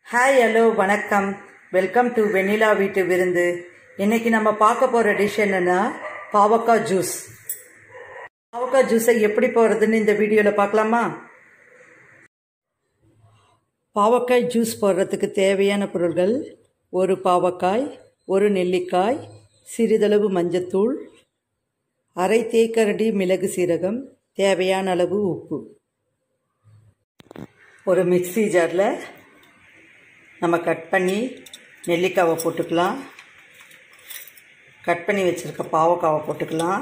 hi hello வணக்கம் welcome to Vennila வீட்டு விருந்து இன்னைக்கு நம்ம பார்க்க போகிற டிஷ் என்னன்னா பாவக்காய் ஜூஸ் பாவக்காய் ஜூஸை எப்படி போடுறதுன்னு இந்த வீடியோவில் பார்க்கலாமா பாவக்காய் ஜூஸ் போடுறதுக்கு தேவையான பொருள்கள் ஒரு பாவக்காய் ஒரு நெல்லிக்காய் சிறிதளவு மஞ்சத்தூள் அரை தேக்கரடி மிளகு சீரகம் தேவையான அளவு உப்பு ஒரு மிக்ஸி ஜாரில் நம்ம கட் பண்ணி நெல்லிக்காவை போட்டுக்கலாம் கட் பண்ணி வச்சுருக்க பாவக்காவை போட்டுக்கலாம்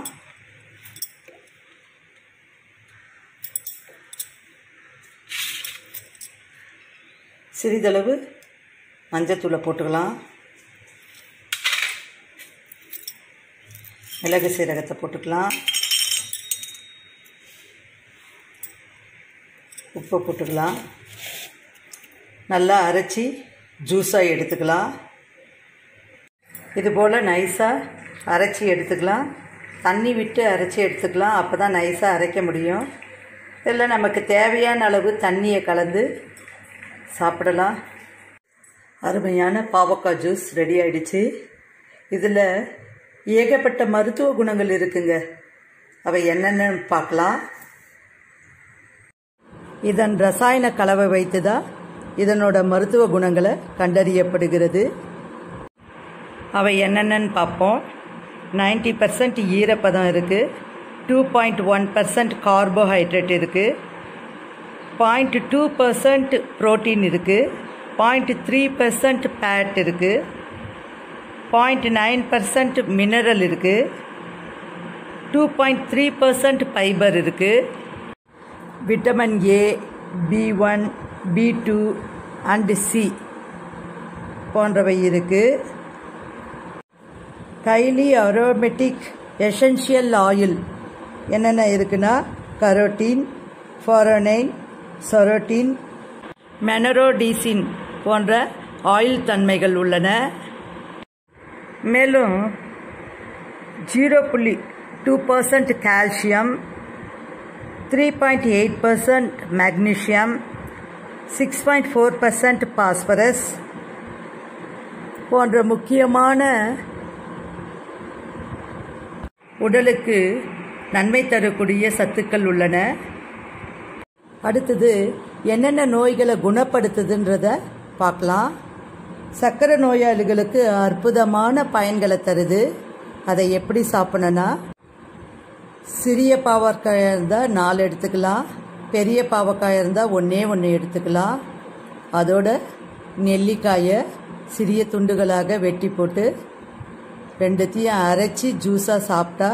சிறிதளவு மஞ்சத்தூளை போட்டுக்கலாம் மிளகு சீரகத்தை போட்டுக்கலாம் உப்பு போட்டுக்கலாம் நல்லா அரைச்சி ஜூஸாக எடுத்துக்கலாம் இது போல் நைஸாக அரைச்சி எடுத்துக்கலாம் தண்ணி விட்டு அரைச்சி எடுத்துக்கலாம் அப்போ தான் நைஸாக அரைக்க முடியும் இதில் நமக்கு தேவையான அளவு தண்ணியை கலந்து சாப்பிடலாம் அருமையான பாவக்காய் ஜூஸ் ரெடி ஆயிடுச்சு இதில் ஏகப்பட்ட மருத்துவ குணங்கள் இருக்குங்க அவை என்னென்னு பார்க்கலாம் இதன் ரசாயன கலவை வைத்து தான் இதனோட மருத்துவ குணங்களை கண்டறியப்படுகிறது அவை என்னென்னு பார்ப்போம் நைன்டி பர்சன்ட் ஈரப்பதம் இருக்குது two point one percent carbohydrate இருக்குது பாயிண்ட் டூ பர்சன்ட் ப்ரோட்டீன் இருக்குது பாயிண்ட் த்ரீ பர்சன்ட் ஃபேட் இருக்குது பாயிண்ட் நைன் பர்சன்ட் மினரல் இருக்குது two point three percent fibre இருக்குது vitamin A B one B two and C போன்றவை இருக்குது கைலி aromatic essential oil என்னென்ன இருக்குன்னா carotene ஃபாரோனைன் சொரோட்டின் மெனரோடீசின் போன்ற ஆயில் தன்மைகள் உள்ளன மேலும் ஜீரோ புள்ளி two percent calcium three point eight percent magnesium six point four percent phosphorus போன்ற முக்கியமான உடலுக்கு நன்மை தரக்கூடிய சத்துக்கள் உள்ளன அடுத்தது என்னென்ன நோய்களை குணப்படுத்துதுன்றத பார்க்கலாம் சர்க்கரை நோயாளிகளுக்கு அற்புதமான பயன்களை தருது அதை எப்படி சாப்பிடணும்னா சிறிய பாவக்காய் இருந்தால் நாலு எடுத்துக்கலாம் பெரிய பாவக்காய் இருந்தால் ஒன்றே ஒன்று எடுத்துக்கலாம் அதோட நெல்லிக்காயை சிறிய துண்டுகளாக வெட்டி போட்டு ரெண்டுத்தையும் அரைச்சி ஜூஸாக சாப்பிட்டா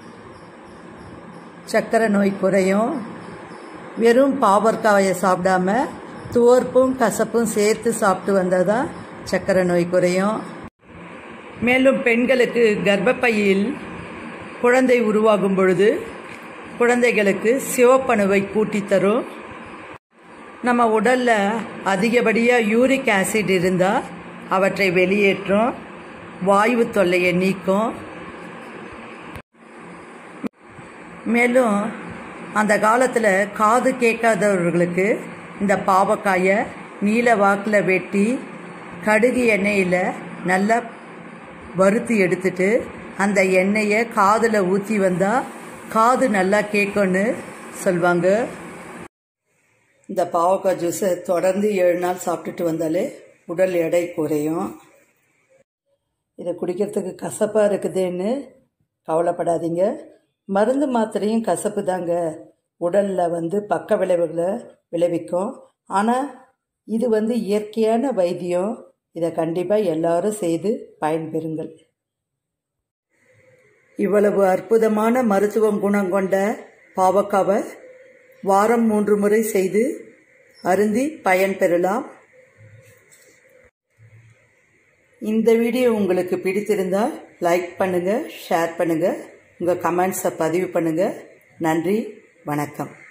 சர்க்கரை நோய் குறையும் வெறும் பாவற்காயை சாப்பிடாம துவர்ப்பும் கசப்பும் சேர்த்து சாப்பிட்டு வந்தால் தான் சர்க்கரை நோய் குறையும் மேலும் பெண்களுக்கு கர்ப்பப்பையில் குழந்தை உருவாகும் பொழுது குழந்தைகளுக்கு சிவப்பணுவை கூட்டி தரும் நம்ம உடலில் அதிகப்படியாக யூரிக் ஆசிட் இருந்தால் அவற்றை வெளியேற்றும் வாயு தொல்லையை நீக்கும் மேலும் அந்த காலத்தில் காது கேட்காதவர்களுக்கு இந்த பாவக்காயை நீல வாக்கில் வெட்டி கடுகு எண்ணெயில் நல்லா வறுத்து எடுத்துட்டு அந்த எண்ணெயை காதில் ஊற்றி வந்தால் காது நல்லா கேட்கும்னு சொல்லுவாங்க இந்த பாவக்காய் ஜூஸை தொடர்ந்து ஏழு நாள் சாப்பிட்டுட்டு வந்தாலே உடல் எடை குறையும் இதை குடிக்கிறதுக்கு கசப்பாக இருக்குதுன்னு கவலைப்படாதீங்க மருந்து மாத்திரையும் கசப்பு தாங்க உடலில் வந்து பக்க விளைவுகளை விளைவிக்கும் ஆனால் இது வந்து இயற்கையான வைத்தியம் இதை கண்டிப்பாக எல்லாரும் செய்து பயன்பெறுங்கள் இவ்வளவு அற்புதமான மருத்துவம் குணம் கொண்ட பாவக்காவை வாரம் மூன்று முறை செய்து அருந்தி பயன்பெறலாம் இந்த வீடியோ உங்களுக்கு பிடித்திருந்தால் லைக் பண்ணுங்கள் ஷேர் பண்ணுங்கள் உங்கள் கமெண்ட்ஸை பதிவு பண்ணுங்கள் நன்றி வணக்கம்